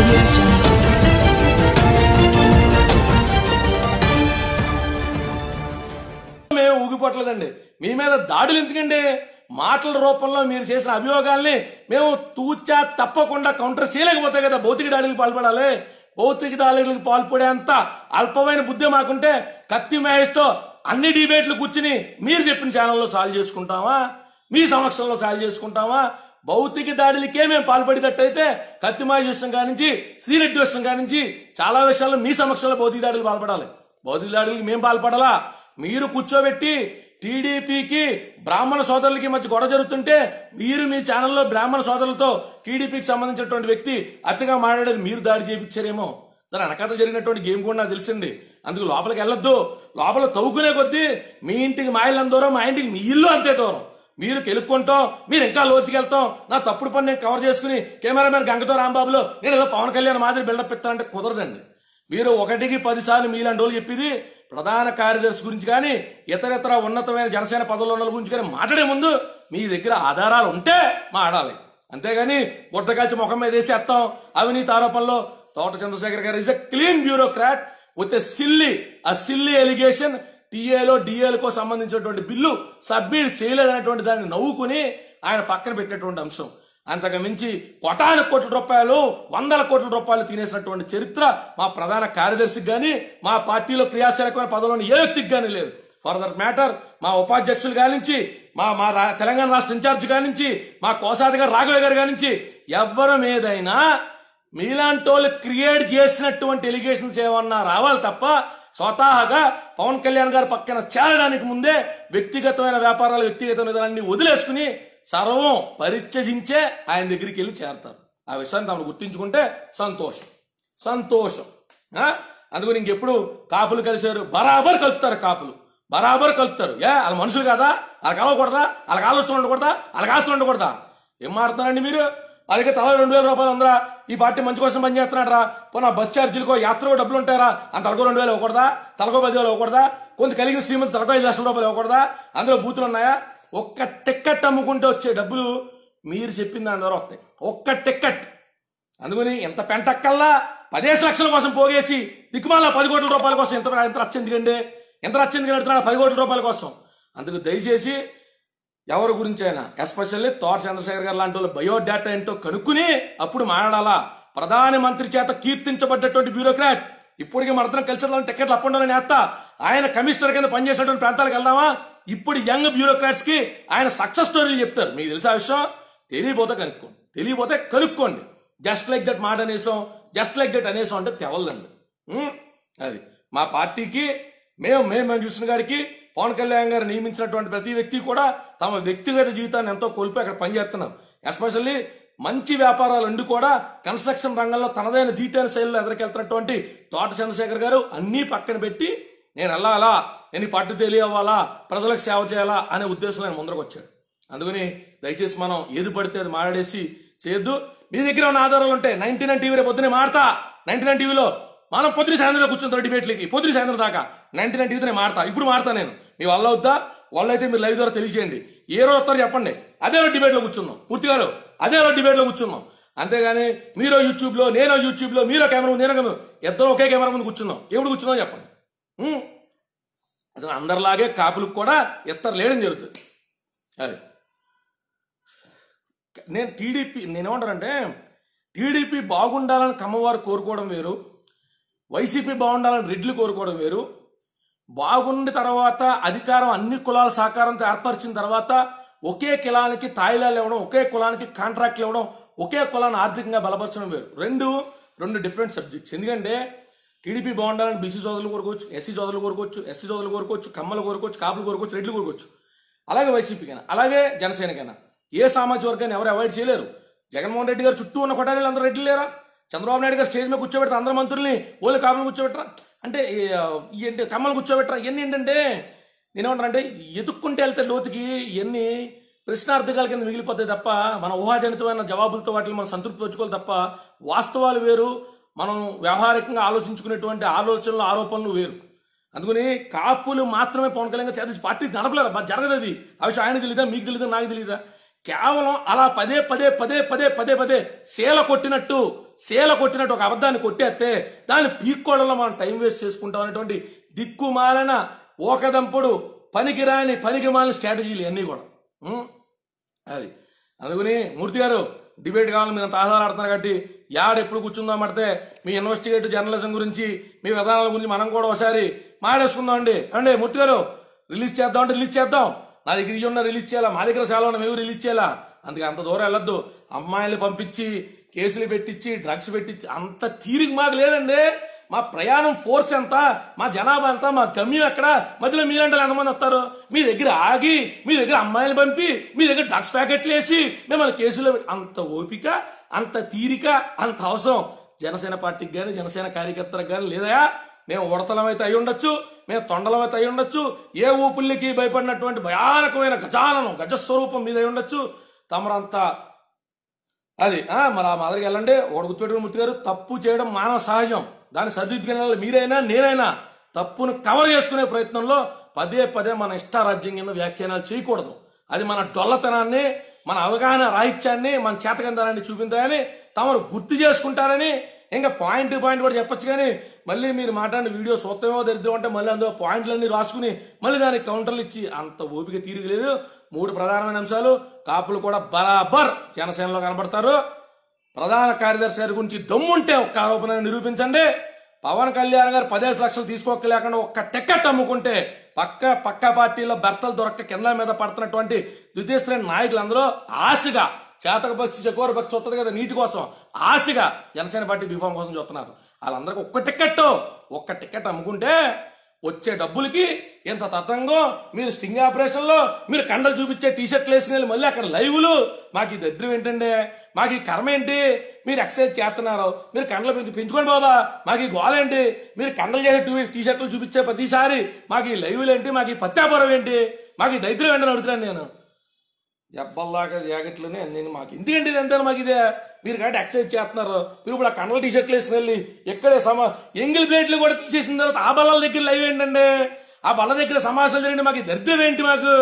audio jungle. మేము ఊగిపోవట్లేదండి మీ మీద దాడులు ఎందుకండి మాటల రూపంలో మీరు చేసిన అభియోగాల్ని మేము తూచా తప్పకుండా కౌంటర్ చేయలేకపోతే కదా భౌతిక దాడులకు పాల్పడాలి భౌతిక దాడులకు పాల్పడేంత అల్పమైన బుద్ధి మాకుంటే కత్తి మహేష్తో అన్ని డిబేట్లు కూర్చుని మీరు చెప్పిన ఛానల్లో సాల్వ్ చేసుకుంటామా మీ సమక్షంలో సాల్వ్ చేసుకుంటామా భౌతిక దాడులకే మేము పాల్పడేటట్టయితే కత్తి మహేష్ విషయం కానించి శ్రీరెడ్డి విషయం కానించి చాలా విషయాల్లో మీ సమక్షంలో భౌతిక దాడులు పాల్పడాలి భౌతిక దాడులకి మేము పాల్పడాలా మీరు కూర్చోబెట్టి టీడీపీకి బ్రాహ్మణ సోదరులకి మధ్య గొడవ జరుగుతుంటే మీరు మీ ఛానల్లో బ్రాహ్మణ సోదరులతో టీడీపీకి సంబంధించినటువంటి వ్యక్తి అచ్చగా మాట్లాడేది మీరు దాడి చేయించారేమో దాని వెనకాతలు జరిగినటువంటి గేమ్ కూడా నాకు తెలిసింది అందుకు లోపలికి వెళ్ళొద్దు లోపల తవ్వుకునే కొద్దీ మీ ఇంటికి మా ఇల్లు అంత దూరం మా ఇంటికి మీ ఇల్లు అంతే దూరం మీరు కెలుక్కుంటాం మీరు ఇంకా లోతుకి వెళ్తాం నా తప్పుడు పని నేను కవర్ చేసుకుని కెమెరామెన్ గంగతో రాంబాబులో నేను ఏదో పవన్ కళ్యాణ్ మాదిరి బిల్డప్ ఇస్తానంటే కుదరదండి మీరు ఒకటికి పదిసార్లు మీలాంటి వాళ్ళు చెప్పింది ప్రధాన కార్యదర్శి గురించి కానీ ఇతర ఇతర ఉన్నతమైన జనసేన పదవుల్లో ఉన్న వాళ్ళ గురించి కానీ మాట్లాడే ముందు మీ దగ్గర ఆధారాలు ఉంటే మాట్లాడాలి అంతేగాని గుట్టకాల్చి ముఖం మీద వేసి ఎత్తాం అవినీతి ఆరోపణలో Thota Chandrasekhar garu is a clean bureaucrat with a silly ah silly allegation టీఏలో డిఏలకో సంబంధించినటువంటి బిల్లు సబ్మిట్ చేయలేదనేటువంటి దాన్ని నవ్వుకుని ఆయన పక్కన పెట్టినటువంటి అంశం అంతకు మించి కోటాను కోట్ల రూపాయలు వందల కోట్ల రూపాయలు తినేసినటువంటి చరిత్ర మా ప్రధాన కార్యదర్శికి కానీ మా పార్టీలో క్రియాశీలకమైన పదవులను ఏ వ్యక్తికి కానీ లేదు ఫర్ దట్ మ్యాటర్ మా ఉపాధ్యక్షులు కానించి మా మా రా- తెలంగాణ రాష్ట్ర ఇన్ఛార్జ్ కానించి మా కోశాధికారి రాఘవ గారి కానించి ఎవరి మీదైనా మీలాంటి వాళ్ళు క్రియేట్ చేసినటువంటి ఎలిగేషన్స్ ఏమన్నా రావాలి తప్ప స్వతహాగా పవన్ కళ్యాణ్ గారి పక్కన చేరడానికి ముందే వ్యక్తిగతమైన వ్యాపారాలు వ్యక్తిగత విధానాన్ని వదిలేసుకుని సర్వం పరిత్యజించే ఆయన దగ్గరికి వెళ్ళి చేరతారు ఆ విషయాన్ని తాము గుర్తించుకుంటే సంతోషం సంతోషం ఆ? అందుకని ఇంకెప్పుడు కాపులు కలిశారు బరాబర్ కలుపుతారు కాపులు బరాబర్ కలుపుతారు ఏ వాళ్ళ మనుషులు కదా వాళ్ళకి కలవకూడదా వాళ్ళకి ఆలోచన ఉండకూడదా వాళ్ళకి ఆస్తులు ఉండకూడదా ఏం మాడుతున్నారండి మీరు అలాగే తల రెండు వేల రూపాయలు ఉందరా ఈ పార్టీ మంచి కోసం పనిచేస్తున్నాడు రా పోనా బస్ ఛార్జీలకో యాత్రకో డబ్బులు ఉంటారా అంత తలకో రెండు వేలు ఇవ్వకూడదా తలకో పది వేలు ఇవ్వకూడదా కొంత కలిగిన శ్రీమంతి తలకో ఐదు లక్షల రూపాయలు ఇవ్వకూడదా అందులో బూతులు ఉన్నాయా ఒక్క టిక్కెట్ అమ్ముకుంటే వచ్చే డబ్బులు మీరు చెప్పిన దాని ద్వారా వస్తాయి ఒక్క టిక్కెట్ అందుకని ఎంత పెంటక్కల్లా పదిహేను లక్షల కోసం పోగేసి దిక్కుమాల పది కోట్ల రూపాయల కోసం ఎంత ఎంత రచ్చ ఎందుకండి ఎంత రచ్చ ఎందుకు పెడుతున్నాడు పది కోట్ల రూపాయల కోసం అందుకు దయచేసి ఎవరి గురించి అయినా ఎస్పెషల్లీ తోట చంద్రశేఖర్ గారు లాంటి వాళ్ళు బయోడేటా ఏంటో కనుక్కుని అప్పుడు మాట్లాడాలా ప్రధాని మంత్రి చేత కీర్తించబడ్డటువంటి బ్యూరోక్రాట్ ఇప్పటికే మనందరం కలిసి టికెట్లు అప్పండాలని నేత ఆయన కమిషనర్ కింద పనిచేసేటువంటి ప్రాంతాలకు వెళ్దామా ఇప్పుడు యంగ్ బ్యూరోక్రాట్స్ కి ఆయన సక్సెస్ స్టోరీలు చెప్తారు మీకు తెలిసే విషయం తెలియపోతే కనుక్కోండి తెలియపోతే కనుక్కోండి జస్ట్ లైక్ దట్ మాట అనేసాం జస్ట్ లైక్ దట్ అనేసాం అంటే తెవలదండి ఉం? అది మా పార్టీకి మేము మేము మేము చూసిన గారికి పవన్ కళ్యాణ్ గారు నియమించినటువంటి ప్రతి వ్యక్తి కూడా తమ వ్యక్తిగత జీవితాన్ని ఎంతో కోల్పోయి అక్కడ పనిచేస్తున్నారు ఎస్పెషల్లీ మంచి వ్యాపారాలు ఉండి కూడా కన్స్ట్రక్షన్ రంగంలో తనదైన దీటైన శైలిలో ఎదురుకెళ్తున్నటువంటి తోట చంద్రశేఖర్ గారు అన్నీ పక్కన పెట్టి నేను వెళ్ళాలా నేను ఈ పార్టీ తెలియవ్వాలా ప్రజలకు సేవ చేయాలా అనే ఉద్దేశంలో ఆయన ముందరకు వచ్చాడు అందుకని దయచేసి మనం ఏది పడితే అది మాట్లాడేసి చేయొద్దు మీ దగ్గర ఉన్న ఆధారాలు ఉంటాయి నైన్టీ నైన్ టీవీ రేపు పొద్దునే మాడతా నైన్టీ నైన్ టీవీలో మనం పొద్దున సాయంత్రం కూర్చుంటాం డిబేట్లకి పొద్దున సాయంత్రం దాకా నైన్టీ నైన్ టీవీతో మాడతా ఇప్పుడు మాడతా నేను మీ వల్ల అవుద్దా వల్ల అయితే మీరు లైవ్ ద్వారా తెలియజేయండి ఏ రోజు వస్తారో చెప్పండి అదే రోజు డిబేట్లో కూర్చున్నాం పూర్తిగా అదే రోజు డిబేట్లో కూర్చున్నాం అంతేగాని మీరు యూట్యూబ్లో నేను యూట్యూబ్లో మీరు కెమెరా ముందు నేను కెమెరా ముందు, ఇద్దరు ఒకే కెమెరా ముందు కూర్చున్నాం ఎప్పుడు కూర్చున్నాం చెప్పండి ఉం? అది అందరిలాగే కాపులకు కూడా ఇత్తరు లేడం జరుగుతుంది అది నేను టీడీపీ నేనేమంటానంటే టీడీపీ బాగుండాలని కమ్మవారు కోరుకోవడం వేరు వైసీపీ బాగుండాలని రెడ్లు కోరుకోవడం వేరు బాగుండి తర్వాత అధికారం అన్ని కులాల సహకారంతో ఏర్పరిచిన తర్వాత ఒకే కులానికి తాయిలాలు ఇవ్వడం ఒకే కులానికి కాంట్రాక్ట్లు ఇవ్వడం ఒకే కులాన్ని ఆర్థికంగా బలపరచడం వేరు రెండు రెండు డిఫరెంట్ సబ్జెక్ట్స్ ఎందుకంటే టీడీపీ బాగుండాలని బీసీ సోదరులు కోరుకోవచ్చు ఎస్సీ సోదరులు కోరుకోవచ్చు ఎస్సీ సోదరులు కోరుకోవచ్చు కమ్మలు కోరుకోవచ్చు కాపులు కోరుకోవచ్చు రెడ్లు కోరుకోవచ్చు అలాగే వైసీపీకైనా అలాగే జనసేనకైనా ఏ సామాజిక వర్గాన్ని ఎవరు అవాయిడ్ చేయలేరు జగన్మోహన్ రెడ్డి గారు చుట్టూ ఉన్న కొట్టాలి అందరూ రెడ్డి లేరా చంద్రబాబు నాయుడు గారు స్టేజ్ మీద కూర్చోబెడతారు అందరు మంత్రుల్ని ఓళ్ళు కాపులు కూర్చోబెట్టరా అంటే ఈ, ఆ, ఈ ఏంటి కమ్మలు కూర్చోబెట్టరా ఇవన్నీ ఏంటంటే నేనేమంటానంటే ఎదుక్కుంటే వెళ్తే లోతుకి ఇవన్నీ ప్రశ్నార్థకాల కింద మిగిలిపోతాయి తప్ప మన ఊహాజనితమైన జవాబులతో వాటిని మనం సంతృప్తి వచ్చుకోవాలి తప్ప వాస్తవాలు వేరు మనం వ్యవహారికంగా ఆలోచించుకునేటువంటి ఆలోచనలు ఆరోపణలు వేరు అందుకని కాపులు మాత్రమే పవన్ కళ్యాణ్ గారు చేసి పార్టీ నడపలేరు మరి జరగదు అది ఆ విషయం ఆయన తెలియదా మీకు తెలియదా నాకు తెలియదా కేవలం అలా పదే పదే పదే పదే పదే పదే శీల కొట్టినట్టు శీల కొట్టినట్టు ఒక అబద్ధాన్ని కొట్టేస్తే దాన్ని పీక్కోవడంలో మనం టైం వేస్ట్ చేసుకుంటాం అనేటువంటి దిక్కుమాలిన ఓకదంపుడు పనికిరాని పనికిమాలిన స్ట్రాటజీలు ఇవన్నీ కూడా ఉం? అది అందుకని మూర్తి గారు డిబేట్ కావాలని మీరు అంత ఆధారాడుతున్నారు కాబట్టి యాడ ఎప్పుడు కూర్చుందాం అంటే మీ ఇన్వెస్టిగేటివ్ జర్నలిజం గురించి మీ విధానాల గురించి మనం కూడా ఒకసారి మాట్లాడేసుకుందాం అండి అండి మూర్తి గారు రిలీజ్ చేద్దాం అంటే రిలీజ్ చేద్దాం నా దగ్గర ఇవి ఉన్న రిలీజ్ చేయాలా మా దగ్గర చాలా ఉన్నాయి మేము రిలీజ్ చేయాలా అందుకే అంత దూరం వెళ్ళొద్దు అమ్మాయిలు పంపించి కేసులు పెట్టించి డ్రగ్స్ పెట్టించి అంత తీరిక మాకు లేదండి మా ప్రయాణం ఫోర్స్ ఎంత మా జనాభా ఎంత మా గమ్యం ఎక్కడ మధ్యలో మీరంటే ఎంతమంది వస్తారు మీ దగ్గర ఆగి మీ దగ్గర అమ్మాయిలు పంపి మీ దగ్గర డ్రగ్స్ ప్యాకెట్లు వేసి మిమ్మల్ని కేసులో పెట్టి- అంత ఓపిక అంత తీరిక అంత అవసరం జనసేన పార్టీకి కానీ జనసేన కార్యకర్తలకు కానీ లేదా మేము ఉడతలం అయితే అయి ఉండొచ్చు మేము తొండలం అయితే అయి ఉండొచ్చు ఏ ఊపుల్లికి భయపడినటువంటి భయానకమైన గజాలను గజస్వరూపం మీద అయి ఉండొచ్చు తమరంతా అది ఆ, మరి ఆ మాదిరిగా వెళ్ళండి ఒకటి గుర్తుపెట్టుకుని ముత్తి గారు తప్పు చేయడం మానవ సహజం దాన్ని సరిదిద్దుకునే మీరైనా నేనైనా తప్పును కవర్ చేసుకునే ప్రయత్నంలో పదే పదే మన ఇష్టారాజ్యం కింద వ్యాఖ్యానాలు చేయకూడదు అది మన డొల్లతనాన్ని మన అవగాహన రాహిత్యాన్ని మన చేతకందనాన్ని చూపిందాయని తమరు గుర్తు చేసుకుంటారని ఇంకా పాయింట్ పాయింట్ కూడా చెప్పొచ్చు కానీ మళ్ళీ మీరు మాట్లాడిన వీడియో సొత్తమో దరిద్రం అంటే మళ్ళీ అందులో పాయింట్లన్నీ రాసుకుని మళ్ళీ దానికి కౌంటర్లు ఇచ్చి అంత ఓపిక తీరగలేదు మూడు ప్రధానమైన అంశాలు కాపులు కూడా బరాబర్ జనసేనలో కనబడతారు ప్రధాన కార్యదర్శి గారి గురించి దమ్ముంటే ఒక్క ఆరోపణ నిరూపించండి పవన్ కళ్యాణ్ గారు పదేసి లక్షలు తీసుకోక లేకుండా ఒక్క టెక్కట్ అమ్ముకుంటే పక్క పక్క పార్టీలో భర్తలు దొరక్క కింద మీద పడుతున్నటువంటి ద్వితీయ శ్రేణి నాయకులందరూ ఆశగా చేతక పక్షి చకోర పక్షి వస్తుంది కదా నీటి కోసం ఆశగా జనసేన పార్టీ బీఫామ్ కోసం చూస్తున్నారు వాళ్ళందరికీ ఒక్క టికెట్ ఒక్క టికెట్ అమ్ముకుంటే వచ్చే డబ్బులకి ఎంత తతంగం మీరు స్టింగ్ ఆపరేషన్ లో మీరు కండలు చూపించే టీ షర్ట్లు వేసిన వాళ్ళు మళ్ళీ అక్కడ లైవ్లు మాకు ఈ దరిద్రం ఏంటండి మాకు ఈ కర్మ ఏంటి మీరు ఎక్సర్సైజ్ చేస్తున్నారు మీరు కండలు పెంచు పెంచుకోండి బాబా మాకు ఈ గోల ఏంటి మీరు కండలు చేసే టీ- టీ షర్ట్లు చూపించే ప్రతిసారి మాకు ఈ లైవ్లు ఏంటి మాకు ఈ పత్యాపురం ఏంటి మాకు ఈ దరిద్రం ఏంటని అడుగుతున్నాను నేను జబ్బల్లాగా జాకెట్లని నేను మాకు ఎందుకంటే ఇదంతా మాకు ఇదే మీరు కాబట్టి ఎక్సర్సైజ్ చేస్తున్నారు మీరు ఇప్పుడు ఆ కండల టీ షర్ట్లు వేసుకుని వెళ్ళి ఎక్కడే సమా ఎంగిల్ ప్లేట్లు కూడా తీసేసిన తర్వాత ఆ బల్లల దగ్గర లైవ్ ఏంటండి ఆ బల్ల దగ్గర సమావేశాలు జరిగింది మాకు ఈ దరిద్రం ఏంటి మాకు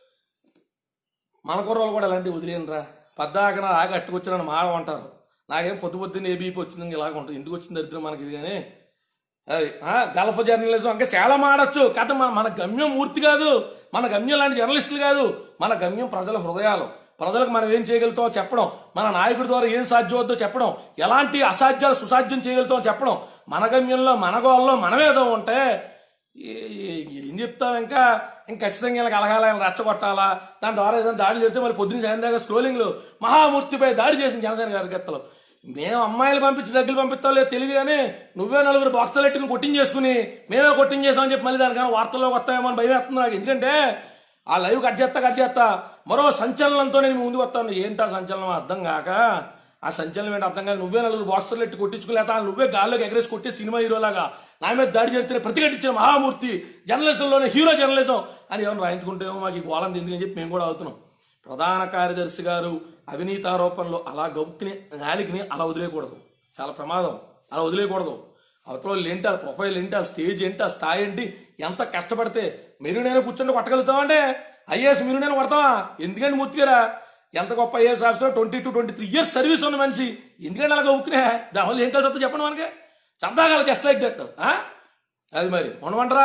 మన కుర్రోళ్ళు కూడా అలాంటివి వదిలేనరా పద్దాకన ఆగి అట్టుకొచ్చిన మాడమంటారు నాకేం పొద్దు పొద్దున్న ఏ బీపీ వచ్చింది ఇలాగ ఉంటుంది ఎందుకు వచ్చింది దరిద్రం మనకి ఇది కానీ అది ఆ, గల్ఫ్ జర్నలిజం ఇంకా చాలా మాడచ్చు కథ మన మన గమ్యం మూర్తి కాదు మన గమ్యం లాంటి జర్నలిస్టులు కాదు మన గమ్యం ప్రజల హృదయాలు ప్రజలకు మనం ఏం చేయగలుగుతామో చెప్పడం మన నాయకుడి ద్వారా ఏం సాధ్యమవుద్దో చెప్పడం ఎలాంటి అసాధ్యాలు సుసాధ్యం చేయగలుగుతామో చెప్పడం మన గమ్యంలో మన గోల్లో మనమేదో ఉంటే ఏ- ఏ- ఏం చెప్తాం ఇంకా ఇంకా ఖచ్చితంగా ఇలా కలగాల ఇలా రెచ్చగొట్టాలా దాని ద్వారా ఏదైనా దాడి చేస్తే మరి పొద్దున్న సాయం దాకా స్క్రోలింగ్లు మహామూర్తిపై దాడి చేసిన జనసేన కార్యకర్తలు మేము అమ్మాయిలు పంపించి డబ్బులు పంపిస్తాం లేదు తెలియదు కానీ నువ్వే నలుగురు బాక్సులు ఎట్టుకుని కొట్టించేసుకుని మేమే కొట్టించేసామని చెప్పి మళ్ళీ దానికన్నా వార్తల్లోకి వస్తాయేమో అని భయం వేస్తుంది నాకు ఎందుకంటే ఆ లైవ్ కట్ చేస్తా కట్ చేస్తా మరో సంచలనంతో నేను ముందుకు వస్తాను ఏంటా సంచలనం అర్థం కాక ఆ సంచలనం ఏంటి అర్థం కాక నువ్వే నలుగురు బాక్సర్లు ఎట్టి కొట్టించుకోలేదా నువ్వే గాల్లోకి ఎగరేసి కొట్టి సినిమా హీరోలాగా నా మీద దాడి చేస్తే ప్రతిఘటించిన మహామూర్తి జర్నలిస్టుల్లోనే హీరో జర్నలిజం అని ఎవరు రాయించుకుంటేమో మాకు ఈ గోళం ఎందుకని చెప్పి మేము కూడా అవుతున్నాం ప్రధాన కార్యదర్శి గారు అవినీతి ఆరోపణలు అలా గౌక్ని నాలికని అలా వదిలేయకూడదు చాలా ప్రమాదం అలా వదిలేయకూడదు అవతల వాళ్ళు ఏంటి ఆ ప్రొఫైల్ ఏంటి ఆ స్టేజ్ ఏంటి ఆ స్థాయి ఏంటి ఎంత కష్టపడితే మీరు నేను కూర్చొని కొట్టగలుగుతామంటే ఐఏఎస్ మీరు నేను కొడతావా ఎందుకంటే మూర్తిగారా ఎంత గొప్ప IAS officer twenty two twenty three years service ఉన్న మనిషి ఎందుకంటే అలా గౌక్కునే దానివల్ల ఏం కలిసి వస్తుందో చెప్పండి మనకి సరదాగా జస్ట్ లైక్ దట్ అది మరి ఉండమంటారా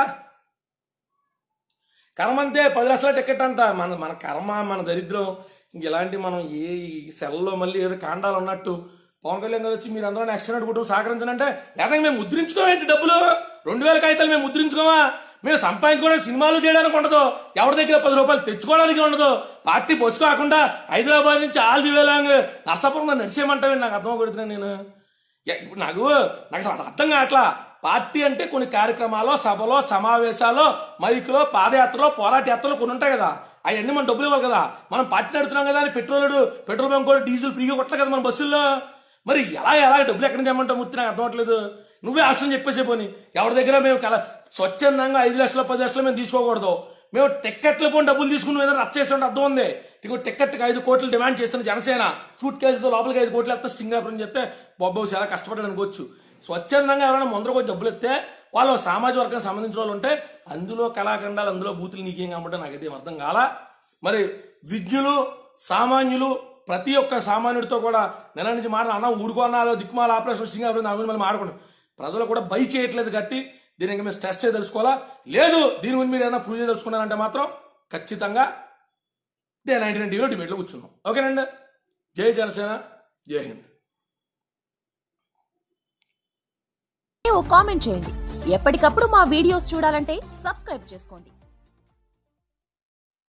కర్మ అంతే పది లక్షల టికెట్ అంట మన మన కర్మ మన దరిద్రం ఇంక ఇలాంటి మనం ఏ ఈ సెల్లో మళ్ళీ ఏదో కాండాలు ఉన్నట్టు పవన్ కళ్యాణ్ గారు వచ్చి మీరు అందరూ నెక్స్ట్ నైట్ కుటుంబం సహకరించనంటే లేదా మేము ముద్రించుకోమేంటి డబ్బులు రెండు వేల కాగితాలు మేము ముద్రించుకోమా మేము సంపాదించుకోవడానికి సినిమాలు చేయడానికి ఉండదు ఎవరి దగ్గర పది రూపాయలు తెచ్చుకోవడానికి ఉండదు పార్టీ బస్సు కాకుండా హైదరాబాద్ నుంచి ఆల్ ది వేలాంగ్ నర్సాపురం నడిచేయమంటావే నాకు అర్థం కొడుతున్నాను నేను ఎ- ఇప్పుడు నాకు నాకు అసలు అది అర్థం కావట్లా పార్టీ అంటే కొన్ని కార్యక్రమాలు సభలో సమావేశాలు మైకులో పాదయాత్రలో పోరాట యాత్రలు కొన్ని ఉంటాయి కదా అవన్నీ మనం డబ్బులు ఇవ్వాలి కదా మనం పార్టీ నడుతున్నాం కదా అని పెట్రోల్ పెట్రోల్ బంక్ కూడా డీజిల్ ఫ్రీగా కొట్టలేదు కదా మన బస్సుల్లో మరి ఎలా ఎలా డబ్బులు ఎక్కడ తెమ్మంటావు ముత్తి నాకు అర్థం అవట్లేదు నువ్వే ఆప్షన్ చెప్పేసే పోని ఎవరి దగ్గర మేము కల స్వచ్ఛందంగా ఐదు లక్షల పది లక్షలు మేము తీసుకోకూడదు మేము టిక్కెట్ల పోని డబ్బులు తీసుకుని ఏదైనా రచ్చ చేస్తుంటే అర్థం ఉంది ఇదిగో టిక్కెట్కి ఐదు కోట్లు డిమాండ్ చేస్తున్న జనసేన సూట్ కేసుతో లోపలికి ఐదు కోట్లు ఎత్తే స్టింగ్ ఆపరం చెప్తే బాబు చాలా కష్టపడ్డాడు అనుకోవచ్చు స్వచ్ఛందంగా ఎవరైనా ముందరకు వచ్చి డబ్బులు ఎత్తే వాళ్ళు సామాజిక వర్గానికి సంబంధించిన వాళ్ళు ఉంటే అందులో కళాఖండాలు అందులో బూతులు నీకేం కాబట్టి నాకైతే ఏం అర్థం కాలా మరి విజ్ఞులు సామాన్యులు ప్రతి ఒక్క సామాన్యుడితో కూడా నెల నుంచి మాట అన్న ఊరుకోనాలో దిక్కుమాల ఆపరేషన్ స్టింగ్ అభివృద్ధి అభివృద్ధి మళ్ళీ మాడుకున్నాం ప్రజలు కూడా బై చేయట్లేదు కట్టి దీని ఇంకా మీరు స్ట్రెస్ చేయదలుచుకోవాలా లేదు దీని గురించి మీరు ఏదైనా ప్రూవ్ చేయదలుచుకున్నారంటే మాత్రం ఖచ్చితంగా డే నైన్టీ నైన్ టీవీలో డిబేట్లో కూర్చున్నాం ఓకేనండి జై జనసేన జై హింద్ ఓ కామెంట్ చేయండి ఎప్పటికప్పుడు మా వీడియోస్ చూడాలంటే సబ్స్క్రైబ్ చేసుకోండి